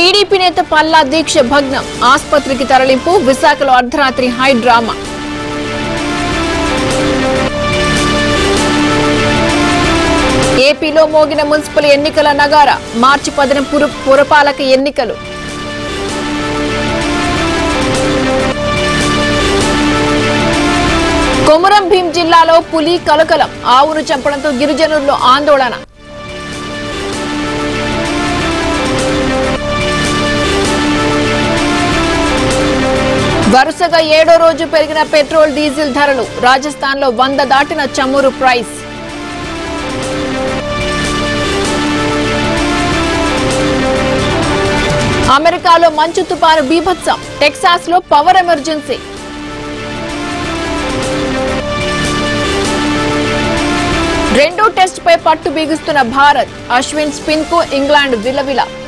TDP నేత పల్లా దీక్ష భగ్నం ఆసుపత్రికి తరలింపు విశాఖలో అర్ధరాత్రి హై డ్రామా ఏపీలో మోగిన మున్సిపల్ ఎన్నికల నగార మార్చి పదిన పుర పురపాలక ఎన్నికలు కొమురం భీం జిల్లాలో పులి కలకలం ఆవును చంపడంతో గిరిజనుల్లో ఆందోళన వరుసగా ఏడో రోజు పెరిగిన పెట్రోల్ డీజిల్ ధరలు రాజస్థాన్లో వంద దాటిన చమురు ప్రైస్ అమెరికాలో మంచు తుపాను బీభత్సం టెక్సాస్ లో పవర్ ఎమర్జెన్సీ రెండో టెస్ట్ పై పట్టు బిగుస్తున్న భారత్ అశ్విన్ స్పిన్ కు ఇంగ్లాండ్ విలవిల